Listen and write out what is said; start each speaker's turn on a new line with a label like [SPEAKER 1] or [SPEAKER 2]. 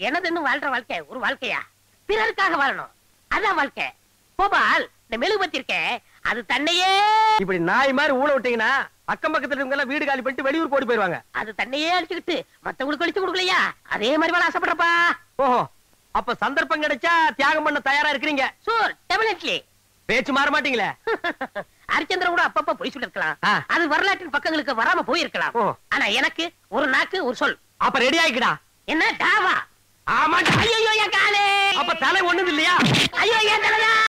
[SPEAKER 1] எனதுன்னு வாழ்ற வாழ்க்கை ஒரு வாழ்க்கையா பிறருக்காக வாழணும் அதான் வாழ்க்கை கோபால் இந்த மெழுகுபத்தி இருக்கே அது தன்னையே
[SPEAKER 2] இப்படி நாய் மாதிரி ஊழ விட்டீங்கன்னா அக்கம் பக்கத்துல இருக்கவங்க எல்லாம் வீடு காலி பண்ணிட்டு வெளியூர் போட்டு போயிருவாங்க
[SPEAKER 1] அது தன்னையே அழிச்சுக்கிட்டு மத்தவங்களுக்கு அழிச்சு கொடுக்கலையா அதே மாதிரி வாழ ஆசைப்படுறப்பா
[SPEAKER 2] ஓஹோ அப்ப சந்தர்ப்பம் கிடைச்சா தியாகம் பண்ண தயாரா இருக்கிறீங்க
[SPEAKER 1] சூர் டெபினெட்லி
[SPEAKER 2] பேச்சு மாற மாட்டீங்களே
[SPEAKER 1] ஹரிச்சந்திரன் கூட அப்பப்ப பொய் சொல்லிருக்கலாம்
[SPEAKER 2] ஆ.
[SPEAKER 1] அது வரலாற்றின் பக்கங்களுக்கு வராம போயிருக்கலாம்
[SPEAKER 2] ஓ.
[SPEAKER 1] ஆனா எனக்கு ஒரு நாக்கு ஒரு சொல்
[SPEAKER 2] அப்ப ரெடி ஆயிக்கடா
[SPEAKER 1] என்ன டாவா
[SPEAKER 2] ஆமாண்டா
[SPEAKER 1] ஐயோ என் காலே
[SPEAKER 2] அப்ப தலை ஒண்ணுது இல்லையா
[SPEAKER 1] ஐயோ என் தலைதான்